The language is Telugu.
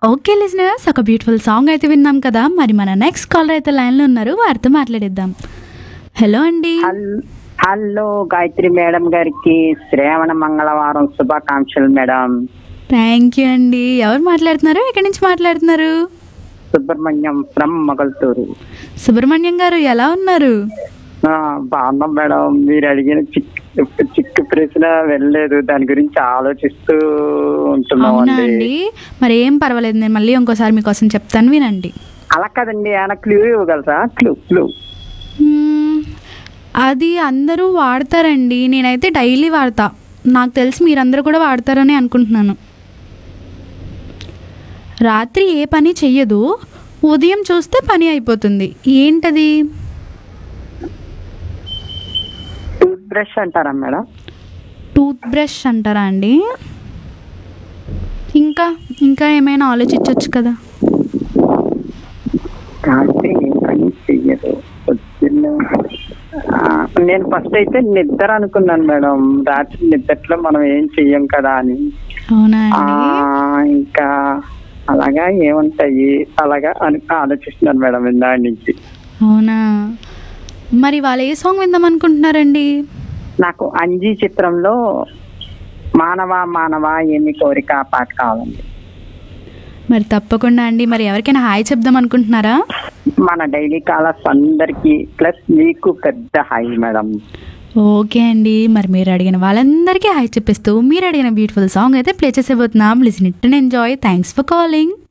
ఓకే లిజనర్స్ ఒక బ్యూటిఫుల్ సాంగ్ అయితే విన్నాం కదా మరి మన నెక్స్ట్ కాలర్ అయితే లైన్లో ఉన్నారు వారితో మాట్లాడిద్దాం హలో అండి హల్- హలో గాయత్రి మేడం గారికి శ్రావణ మంగళవారం శుభాకాంక్షలు మేడం థ్యాంక్ యూ అండి ఎవరు మాట్లాడుతున్నారు ఎక్కడి నుంచి మాట్లాడుతున్నారు సుబ్రహ్మణ్యం ఫ్రమ్ మొగల్తూరు సుబ్రహ్మణ్యం గారు ఎలా ఉన్నారు ఆ, బాగున్నాం మేడం మీరు అడిగిన చిక్కు చిక్కు ప్రశ్న వెళ్ళలేదు దాని గురించి ఆలోచిస్తూ ఉంటున్నాం అవునా అండి అండి మరి ఏం పర్వాలేదు నేను మళ్ళీ ఇంకోసారి మీకోసం చెప్తాను వినండి అలా కదండి ఏమైనా క్లూ ఇవ్వగలరా క్లూ క్లూ మ్మ్, అది అందరూ వాడతారండి నేనైతే డైలీ వాడతా నాకు తెలిసి మీరందరూ కూడా వాడతారని అనుకుంటున్నాను రాత్రి ఏ పని చెయ్యదు ఉదయం చూస్తే పని అయిపోతుంది ఏంటది టూత్ బ్రష్ అంటారా మేడం టూత్ బ్రష్ అంటారా అండి ఇంకా ఇంకా ఏమైనా ఆలోచించవచ్చు కదా రాత్రి ఏ పని చెయ్యదు పొద్దున్న ఆ, నేను ఫస్ట్ అయితే నిద్ర అనుకున్నాను మేడం రాత్రి నిద్రలో మనం ఏం చెయ్యం కదా అని అవునా ఆ అండి ఇంకా అలాగా ఏముంటాయి అలాగా అని ఆలోచిస్తున్నాను మేడం ఇందాక నుంచి అవునా మరి వాళ్ళు ఏ సాంగ్ విందాం అనుకుంటున్నారండి నాకు అంజీ చిత్రంలో మానవ మానవ ఎన్ని కోరిక ఆ పాట కావాలండి మరి తప్పకుండా అండి మరి ఎవరికైనా హాయ్ చెప్దాం అనుకుంటున్నారా మన డైలీ కాలర్స్ అందరికి ప్లస్ మీకు పెద్ద హాయ్ మేడం ఓకే అండి మరి మీరు అడిగిన వాళ్ళందరికీ హాయ్ చెప్పిస్తూ మీరు అడిగిన బ్యూటిఫుల్ సాంగ్ అయితే ప్లే చేసేబోతున్నాం listen it and enjoy thanks for calling